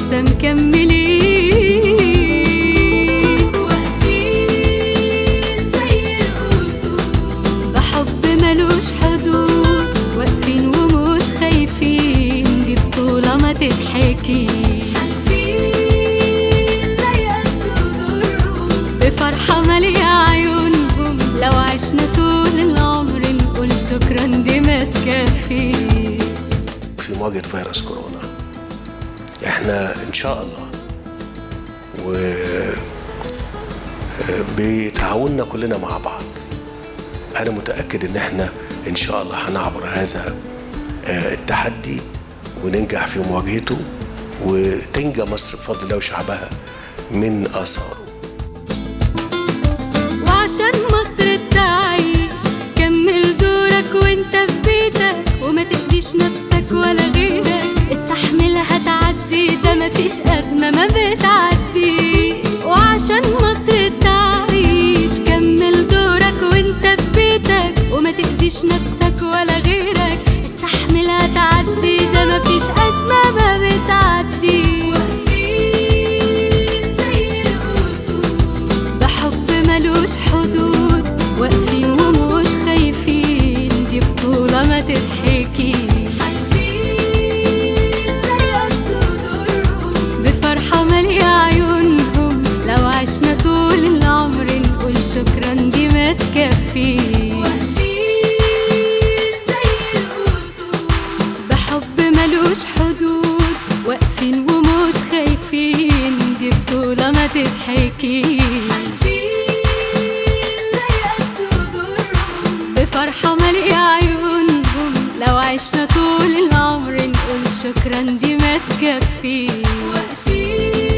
لسه مكملين واقفين زي الأسود بحب ملوش حدود واقفين ومش خايفين دي بطولة ما تتحكيش هنشيل لا يقدروا بفرحة مالية عيونهم لو عشنا طول العمر نقول شكرا دي ما تكفيش في مواجهة فيروس كورونا احنا ان شاء الله و بتعاوننا كلنا مع بعض انا متأكد ان احنا ان شاء الله هنعبر هذا آه، التحدي وننجح في مواجهته وتنجى مصر بفضل الله وشعبها من آثاره وعشان مصر تعيش كمل دورك وانت في بيتك وما تأذيش نفسك ولا غيرك استحملها تعدي ده مفيش أزمة ما بتعديش وعشان مصر تعيش كمل دورك وانت في بيتك وما تأذيش نفسك ولا غيرك استحملها تعدي ده مفيش أزمة ما بتعديش واقفين زي الأسود بحب ملوش حدود واقفين ومش خايفين دي بطولة ما تتحكي بفرحة مالية عيونهم لو عشنا طول العمر نقول شكرا دي ما تكفيش بحب ملوش حدود واقفين ومش خايفين دي بطولة ما تتحكيش بفرحة مالية عيونهم لو عشنا طول العمر نقول شكرا دي ما تكفيش